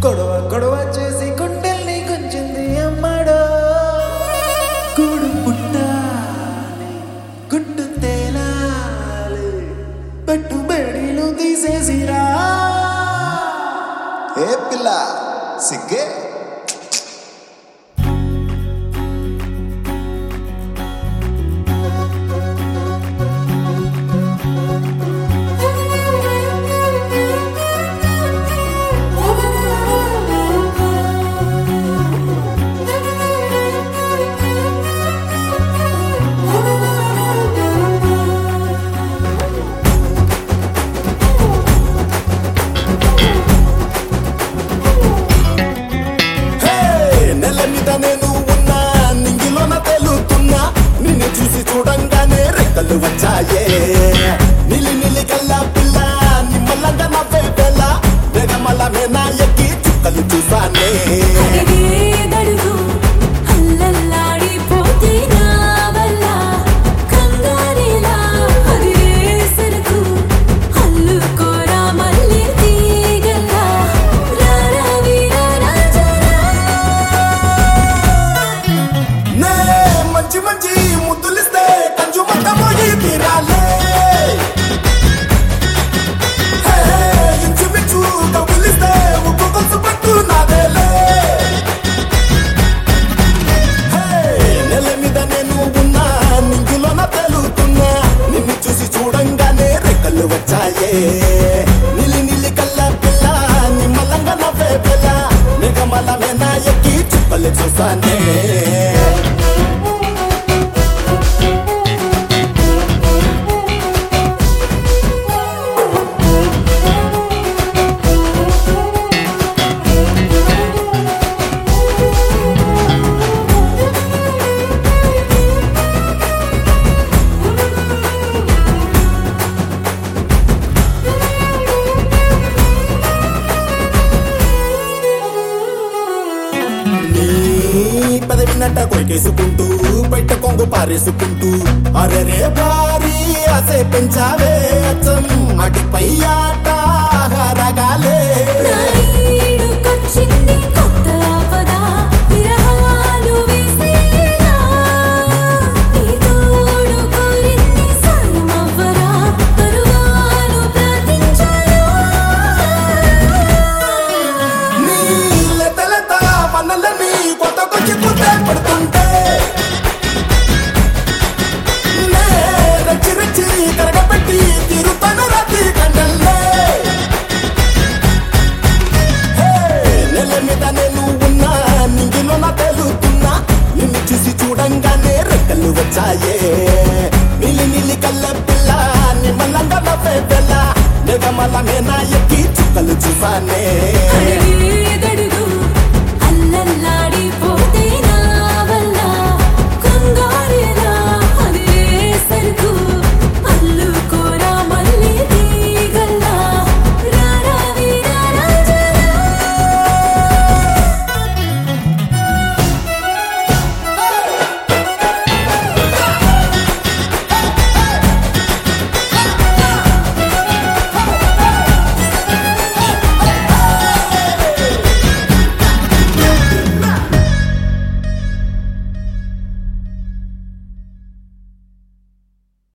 గొడవ గొడవ చేసి గుండెల్ని గుంజింది అమ్మడో గూడు పుట్టాలి గుట్టు తేలాలి పెట్టు బేడీలు తీసేసిరా ఏ పిల్ల సిగ్గే హే! నెల మీద నేను ఉన్నా నింగిలోన తేలుతున్నా నిన్ను చూసి చూడంగానే రెక్కలు వచ్చాయే నిలి నిలి కల్లా పిల్ల నిమ్మలంగా నవ్వే పిల్ల వెగమల మేనా ఎక్కి చుక్కలు చూసానే అడిగేదడుగు అల్లల్లాడిపోతే నా వల్ల కంగారేలా అదిరేసరకు అల్లుకోరా మళ్ళీ తీగల్లా రారా వీరా రాజరా నే మంచి మంచి ముద్దులిస్తే కంచు మంట పోయి తీరాలే హే! ఇంచుమించు కబులిస్తే ఉప్పు కొంచెం పట్టు నాదేలే హే! నెల మీద నేను ఉన్నా నింగిలోన తేలుతున్నా నిన్ను చూసి చూడంగానే రెక్కలు వచ్చాయే నిలి నిలి కల్ల పిల్ల నిమ్మలంగా నవ్వే పిల్ల నిగమల మేనా ఎక్కి చుక్కలు చూసానే నీ పదవినట్ట కొరికేసుకుంటూ బయట కొంగు పారేసుకుంటూ అరెరే భారీ అసే పెంచావే అచ్చం అటుపై ఆట రగాలే నాయుడుకొచ్చింది కొత్త ఆపద విరహాలు వేసేలా నీ తోడు కోరింది సాయమవ్వరా పరువాలు ప్రార్థించాను నీ లెతలెత పనులని కొత్తకొచ్చి కుట్టే పడుతుంటే నే రచ్చి రచ్చి కరగపెట్టి తిరుతాను రాత్రి కండల్లే హే, నెల మీద నేను ఉన్నా నింగిలో నా తేలుతున్నా నిన్ను చూసి చూడంగానే రెక్కలు వచ్చాయే నిలి నిలి కళ్ళ పిల్ల నిమ్మలంగా నవ్వే పిల్ల నిగమల మేనా ఎక్కి చుక్కలు చూసానే అడిగి